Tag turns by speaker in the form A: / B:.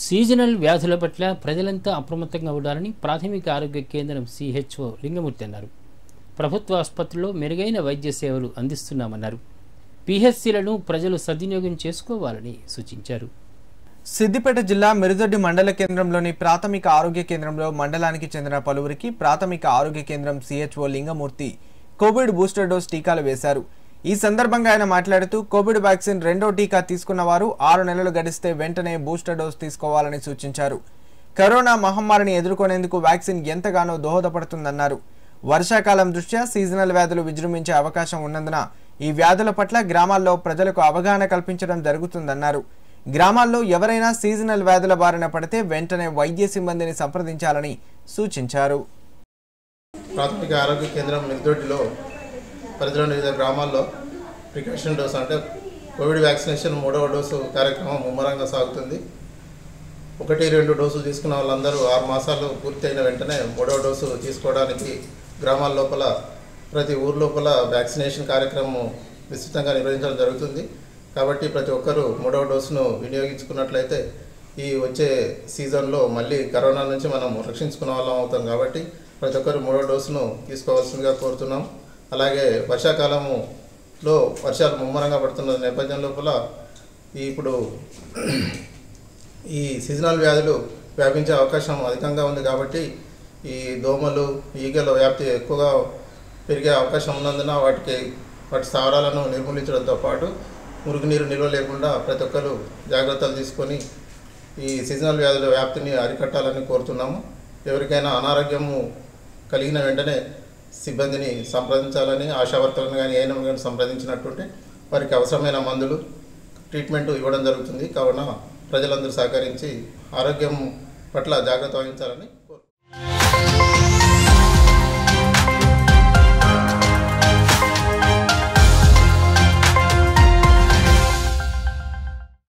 A: seasonal వ్యాధుల పట్ల ప్రజలంతా అప్రమత్తంగా ఉండాలని ప్రాథమిక ఆరోగ్య కేంద్రం సిహెచ్ఓ లింగమూర్తి అన్నారు ప్రభుత్వ ఆసుపత్రిలో మెరుగైన వైద్య సేవలు అందిస్తున్నామన్నారు పిహెచ్సిలను ప్రజలు సద్వినియోగం చేసుకోవాలని సూచించారు
B: సిద్దిపేట జిల్లా మిరుదొడ్డి మండల కేంద్రంలోని ప్రాథమిక ఆరోగ్య కేంద్రంలో మండలానికి చెందిన పలువురికి ప్రాథమిక ఆరోగ్య కేంద్రం CHO Lingamurthy COVID booster dose టీకాలు వేశారు ఈ సందర్భంగా ఆయన మాట్లాడుతూ కోవిడ్ వ్యాక్సిన్ రెండో టీకా తీసుకున్న వారు ఆరు నెలలు గడిస్తే వెంటనే బూస్టర్ డోస్ తీసుకోవాలని సూచించారు కరోనా మహమ్మారిని ఎదుర్కొనేందుకు వ్యాక్సిన్ ఎంతగానో దోహదపడుతుందన్నారు వర్షాకాలం దృష్ట్యా సీజనల్ వ్యాధులు విజృంభించే అవకాశం ఉన్నందున ఈ వ్యాధుల పట్ల గ్రామాల్లో ప్రజలకు అవగాహన కల్పించడం జరుగుతుందన్నారు గ్రామాల్లో ఎవరైనా సీజనల్ వ్యాధుల బారిన పడితే వెంటనే వైద్య సిబ్బందిని సంప్రదించాలని సూచించారు
C: ప్రాథమిక ఆరోగ్య కేంద్రం మిర్దొడ్డిలో పరిధిలోని వివిధ గ్రామాల్లో ప్రికాషన్ డోస్ అంటే కోవిడ్ వ్యాక్సినేషన్ మూడవ డోసు కార్యక్రమం ముమ్మరంగా సాగుతుంది ఒకటి రెండు డోసులు తీసుకున్న వాళ్ళందరూ ఆరు మాసాలు పూర్తయిన వెంటనే మూడవ డోసు తీసుకోవడానికి గ్రామాల లోపల ప్రతి ఊరు లోపల వ్యాక్సినేషన్ కార్యక్రమం విస్తృతంగా నిర్వహించడం జరుగుతుంది కాబట్టి ప్రతి ఒక్కరూ మూడవ డోసును వినియోగించుకున్నట్లయితే ఈ వచ్చే సీజన్లో మళ్ళీ కరోనా నుంచి మనం రక్షించుకున్న వాళ్ళం అవుతాం కాబట్టి ప్రతి ఒక్కరు మూడో డోసును తీసుకోవాల్సిందిగా కోరుతున్నాం అలాగే వర్షాకాలములో వర్షాలు ముమ్మరంగా పడుతున్న నేపథ్యం లోపల ఈ ఇప్పుడు ఈ సీజనల్ వ్యాధులు వ్యాపించే అవకాశం అధికంగా ఉంది కాబట్టి ఈ దోమలు ఈగల వ్యాప్తి ఎక్కువగా పెరిగే అవకాశం ఉన్నందున వాటికి వాటి స్థావరాలను నిర్మూలించడంతో పాటు మురుగునీరు నిల్వ లేకుండా ప్రతి ఒక్కరు జాగ్రత్తలు తీసుకొని ఈ సీజనల్ వ్యాధుల వ్యాప్తిని అరికట్టాలని కోరుతున్నాము ఎవరికైనా అనారోగ్యము కలిగిన వెంటనే సిబ్బందిని సంప్రదించాలని ఆశా వర్కర్లను కానీ ఏఎన్ఎం కానీ సంప్రదించినట్టుంటే వారికి అవసరమైన మందులు ట్రీట్మెంట్ ఇవ్వడం జరుగుతుంది కావున ప్రజలందరూ సహకరించి ఆరోగ్యం పట్ల జాగ్రత్త వహించాలని కోరు